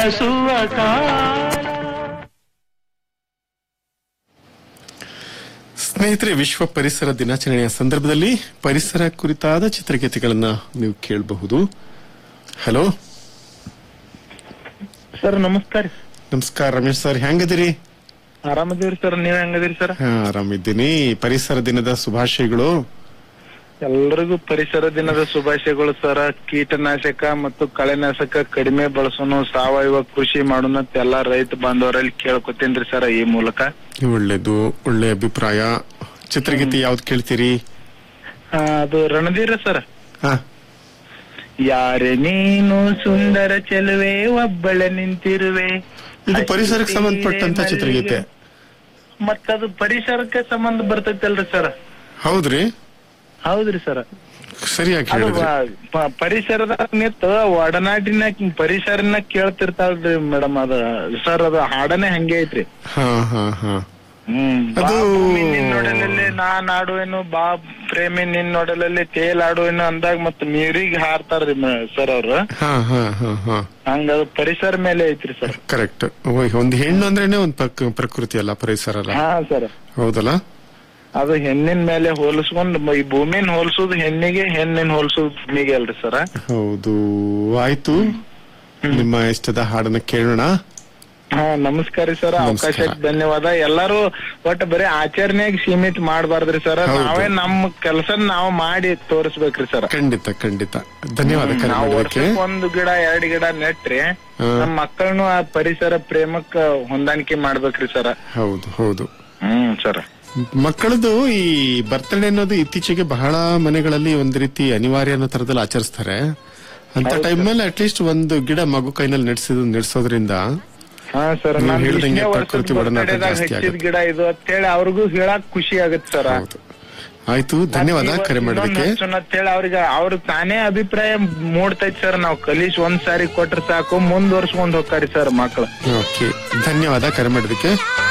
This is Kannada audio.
ಬೆಳಸುವ ಕಾಲ ಸ್ನೇಹಿತರೆ ವಿಶ್ವ ಪರಿಸರ ದಿನಾಚರಣೆಯ ಸಂದರ್ಭದಲ್ಲಿ ಪರಿಸರ ಕುರಿತಾದ ಚಿತ್ರಗೀತೆಗಳನ್ನ ನೀವು ಕೇಳಬಹುದು ಹಲೋ ಸರ್ ನಮಸ್ಕಾರ ನಮಸ್ಕಾರ ರಮೇಶ್ ಸರ್ ಹೆಂಗದಿರಿ ಆರಾಮದೀವ್ರಿ ಸರ್ ನೀವ್ ಹೆಂಗದಿರಿ ಸರ್ ಹಾ ಆರಾಮಿದ್ದೀನಿ ಪರಿಸರ ದಿನದ ಶುಭಾಶಯಗಳು ಎಲ್ರಿಗೂ ಪರಿಸರ ದಿನದ ಶುಭಾಶಯಗಳು ಸರ್ ಕೀಟನಾಶಕ ಮತ್ತು ಕಳೆನಾಶಕ ಕಡಿಮೆ ಬಳಸೋನು ಸಾವಯವ ಕೃಷಿ ಮಾಡೋಣ ಅಂತ ಎಲ್ಲಾ ರೈತ ಬಾಂಧವರಲ್ಲಿ ಕೇಳ್ಕೊತೀನ್ರಿ ಸರ್ ಈ ಮೂಲಕ ಒಳ್ಳೇದು ಒಳ್ಳೆ ಅಭಿಪ್ರಾಯ ಚಿತ್ರಗೀತೆ ಯಾವ್ದು ಕೇಳ್ತೀರಿ ಆ, ಅದು ರಣಧೀರ ಸರ್ ಹಾ ಯಾರೇ ನೀನು ಸುಂದರ ಚೆಲುವೆ ಒಬ್ಬಳೆ ನಿಂತಿರುವೆ ಇದು ಪರಿಸರಕ್ಕೆ ಸಂಬಂಧಪಟ್ಟಂತ ಚಿತ್ರಗೀತೆ ಮತ್ತದು ಪರಿಸರಕ್ಕೆ ಸಂಬಂಧ ಬರ್ತೈತಲ್ರಿ ಸರ್ ಹೌದ್ರಿ ಹೌದ್ರಿ ಸರ್ ಸರಿಯಾಗಿ ಅದು ಹೇಳಿದ್ರಿ ವ- ಪ- ಪರಿಸರದಾಗ ನಿಂತು ಒಡನಾಟಿನ ಪರಿಸರನ ಕೇಳ್ತಿರ್ತಾಳ್ರಿ ಮೇಡಮ್ ಅದ ಸರ್ ಅದು ಹಾಡನೆ ಹಂಗೆ ಐತ್ರಿ ಹಾ ಹಾ ಹಾ ಹ್ಮ್ ಬಾ ಅದು- ಭೂಮಿ ನಿನ್ನೊಡಲಲ್ಲಿ ನಾನ್ ಆಡುವೆನು ಬಾ ಪ್ರೇಮಿ ನಿನ್ನೊಡಲಲ್ಲಿ ತೇಲಾಡುವೆನು ಅಂದಾಗ ಮತ್ ನೀರಿಗ್ ಹಾರ್ತಾರ್ರಿ ಸರ್ ಅವ್ರು ಹಾ ಹಾ ಹಾ ಹಾ ಹಂಗ ಅದು ಪರಿಸರ ಮೇಲೆ ಐತ್ರಿ ಸರ್ ಕರೆಕ್ಟ್ ಒಂದು ಹೆಣ್ಣು ಅಂದ್ರೇನೆ ಒಂದು ಪ್ರಕ್- ಪ್ರಕೃತಿ ಅಲ್ಲ ಪರಿಸರ ಅಲ್ಲ ಹಾ ಸರ್ ಹೌದಲ್ಲ ಅದು ಹೆಣ್ಣಿನ ಮೇಲೆ ಹೋಲಿಸ್ಕೊಂಡ್ ಮ- ಈ ಭೂಮಿನ ಹೋಲ್ಸೋದು ಹೆಣ್ಣಿಗೆ ಹೆಣ್ಣಿನ ಹೋಲ್ಸೋದು ಭೂಮಿಗೆ ಅಲ್ರಿ ಸರ್ ಹೌದು ಆಯ್ತು ನಿಮ್ಮ ಇಷ್ಟದ ಹಾಡನ್ನ ಕೇಳೋಣ ಹಾ ನಮಸ್ಕಾರ ಸರ್ ನಮಸ್ಕಾರ. ಅವಕಾಶಕ್ಕೆ ಧನ್ಯವಾದ ಎಲ್ಲಾರು ಒಟ್ಟ ಬರೀ ಆಚರಣೆಯಾಗಿ ಸೀಮಿತ ಮಾಡಬಾರ್ದ್ರಿ ಸರ್ ಹೌದು. ನಾವೇ ನಮ್ಮ ಕೆಲಸ ನಾವು ಮಾಡಿ ತೋರಿಸ್ಬೇಕ್ರಿ ಸರ್ ಖಂಡಿತ ಖಂಡಿತ ಧನ್ಯವಾದ ಕರೆ ನಾವು ಮಾಡೋದಕ್ಕೆ ವರ್ಷಕ್ಕೆ ಒಂದು ಗಿಡ ಎರಡ್ ಗಿಡ ನೆಟ್ರಿ ಹಾ. ನಮ್ಮ ಮಕ್ಕಳನ್ನು ಆ ಪರಿಸರ ಪ್ರೇಮಕ್ಕ ಹೊಂದಾಣಿಕೆ ಮಾಡ್ಬೇಕ್ರಿ ಸರ್ ಹೌದು ಹೌದು ಹ್ಮ್ ಸರ್ ಮಕ್ಕಳದು ಈ ಬರ್ತಡೇ ಅನ್ನೋದು ಇತ್ತೀಚೆಗೆ ಬಹಳ ಮನೆಗಳಲ್ಲಿ ಒಂದು ರೀತಿ ಅನಿವಾರ್ಯ ಅನ್ನೋ ತರದಲ್ಲಿ ಆಚರಿಸ್ತಾರೆ ಅಂತ ಟೈಮ್ ಮೇಲೆ ಅಟ್ಲೀಸ್ಟ್ ಒಂದು ಗಿಡ ಮಗು ಕೈನಲ್ಲಿ ನಡೆಸಿದ್ ನಡೆಸೋದ್ರಿಂದ ಹಾ ಸರ್ ನೀವು ನಾನು ಹೇಳ್ದಂಗೆ ಇಷ್ಟನೇ ಪ್ರಕೃತಿ ವರ್ಷದ ಒಡನಾಟ birthday ದಾಗ ಜಾಸ್ತಿ ಹಚ್ಚಿದ ಆಗುತ್ತೆ. ಗಿಡ ಇದು ಅಂತೇಳಿ ಅವ್ರಿಗೂ ಹೇಳಕ್ ಖುಷಿ ಆಗತ್ತೆ ಸರ್ ಹೌದು ಆಯ್ತು ಧನ್ಯವಾದ ಕರೆ ಮಾಡೋದಕ್ಕೆ ಅಂತೇಳಿ ಅವ್ರಿಗೆ ಅವ್ರ ತಾನೇ ಅಭಿಪ್ರಾಯ ಮೂಡ್ತೈತಿ ಸರ್ ನಾವ್ ಕಲಿಸಿ ಒಂದ್ ಸಾರಿ ಕೊಟ್ರೆ ಸಾಕು ಮುಂದುವರ್ಸ್ಕೊಂಡ್ ಹೋಗ್ತಾರಿ ಸರ್ ಮಕ್ಳು ಓಕೆ ಧನ್ಯವಾದ ಕರೆ ಮಾಡೋದಕ್ಕೆ